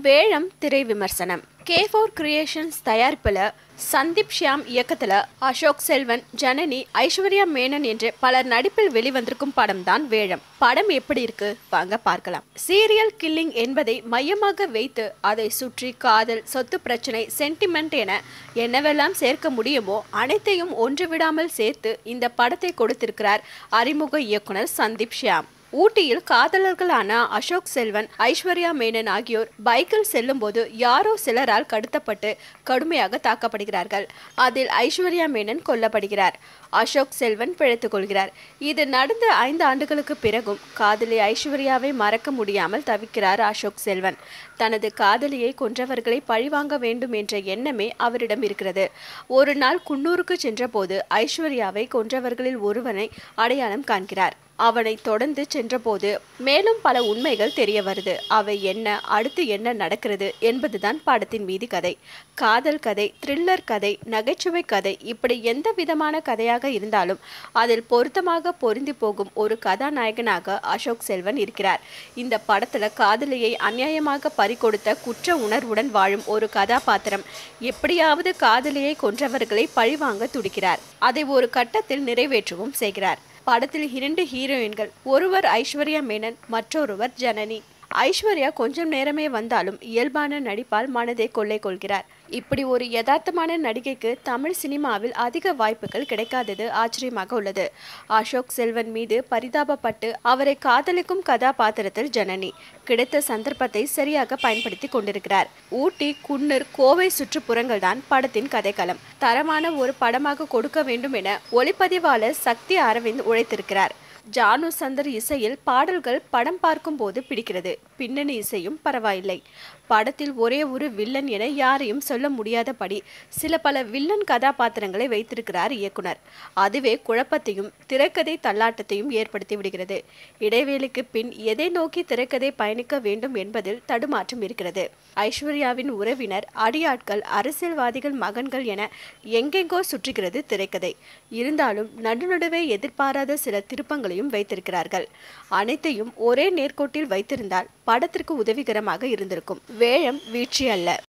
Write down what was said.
வேழம் திரை விமர்சனம் K four creations தயாரிப்பில் சந்தீப் ஷியாம் இயக்கத்தில் அசோக் செல்வன் ஜனனி ஐஸ்வர்யா மேனன் என்று பலர் நடிப்பில் வெளிவந்திருக்கும் படம் தான் வேழம் படம் எப்படி இருக்கு வாங்க பார்க்கலாம் சீரியல் கில்லிங் என்பதை மையமாக வைத்து அதை சுற்றி காதல் சொத்து பிரச்சனை சென்டிமெண்ட் என என்னவெல்லாம் சேர்க்க முடியுமோ அனைத்தையும் ஒன்று விடாமல் சேர்த்து இந்த படத்தை கொடுத்திருக்கிறார் அறிமுக இயக்குனர் சந்தீப் ஷியாம் ஊட்டியில் காதலர்களான அசோக் செல்வன் ஐஸ்வர்யா மேனன் ஆகியோர் பைக்கில் செல்லும்போது யாரோ சிலரால் கடத்தப்பட்டு கடுமையாக தாக்கப்படுகிறார்கள் அதில் ஐஸ்வர்யா மேனன் கொல்லப்படுகிறார் அசோக் செல்வன் பிழைத்துக் கொள்கிறார் இது நடந்த ஐந்து ஆண்டுகளுக்கு பிறகும் காதலி ஐஸ்வர்யாவை மறக்க முடியாமல் தவிக்கிறார் அசோக் செல்வன் தனது காதலியை கொன்றவர்களை பழிவாங்க வேண்டும் என்ற எண்ணமே அவரிடம் இருக்கிறது ஒரு நாள் குன்னூருக்கு சென்றபோது ஐஸ்வர்யாவை கொன்றவர்களில் ஒருவனை அடையாளம் காண்கிறார் அவனை தொடர்ந்து சென்றபோது மேலும் பல உண்மைகள் தெரிய வருது அவை என்ன அடுத்து என்ன நடக்கிறது என்பதுதான் படத்தின் மீதி கதை காதல் கதை த்ரில்லர் கதை நகைச்சுவை கதை இப்படி எந்த விதமான கதையாக இருந்தாலும் அதில் பொருத்தமாக பொருந்தி போகும் ஒரு கதாநாயகனாக அசோக் செல்வன் இருக்கிறார் இந்த படத்துல காதலியை அநியாயமாக பறிகொடுத்த குற்ற உணர்வுடன் வாழும் ஒரு கதாபாத்திரம் எப்படியாவது காதலியை கொன்றவர்களை பழிவாங்க துடிக்கிறார் அதை ஒரு கட்டத்தில் நிறைவேற்றவும் செய்கிறார் படத்தில் இரண்டு ஹீரோயின்கள் ஒருவர் ஐஸ்வர்யா மேனன் மற்றொருவர் ஜனனி ஐஸ்வர்யா கொஞ்சம் நேரமே வந்தாலும் இயல்பான நடிப்பால் மனதை கொள்ளை கொள்கிறார் இப்படி ஒரு யதார்த்தமான நடிகைக்கு தமிழ் சினிமாவில் அதிக வாய்ப்புகள் கிடைக்காதது ஆச்சரியமாக உள்ளது அசோக் செல்வன் மீது பரிதாபப்பட்டு அவரை காதலிக்கும் கதாபாத்திரத்தில் ஜனனி கிடைத்த சந்தர்ப்பத்தை சரியாக பயன்படுத்தி கொண்டிருக்கிறார் ஊட்டி குன்னூர் கோவை சுற்றுப்புறங்கள் தான் படத்தின் கதைக்களம் தரமான ஒரு படமாக கொடுக்க வேண்டும் என ஒளிப்பதிவாளர் சக்தி அரவிந்த் உழைத்திருக்கிறார் ஜானு சந்தர் இசையில் பாடல்கள் படம் பார்க்கும்போது பிடிக்கிறது பின்னணி இசையும் பரவாயில்லை படத்தில் ஒரே ஒரு வில்லன் என யாரையும் சொல்ல முடியாதபடி சில பல வில்லன் கதாபாத்திரங்களை வைத்திருக்கிறார் இயக்குனர் அதுவே குழப்பத்தையும் திரைக்கதை தள்ளாட்டத்தையும் ஏற்படுத்தி விடுகிறது இடைவேளைக்கு பின் எதை நோக்கி திரைக்கதை பயணிக்க வேண்டும் என்பதில் தடுமாற்றம் இருக்கிறது ஐஸ்வர்யாவின் உறவினர் அடியாட்கள் அரசியல்வாதிகள் மகன்கள் என எங்கெங்கோ சுற்றுகிறது திரைக்கதை இருந்தாலும் நடுநடுவே எதிர்பாராத சில திருப்பங்களையும் வைத்திருக்கிறார்கள் அனைத்தையும் ஒரே நேர்கோட்டில் வைத்திருந்தால் படத்திற்கு உதவிகரமாக இருந்திருக்கும் வேழம் வீழ்ச்சி அல்ல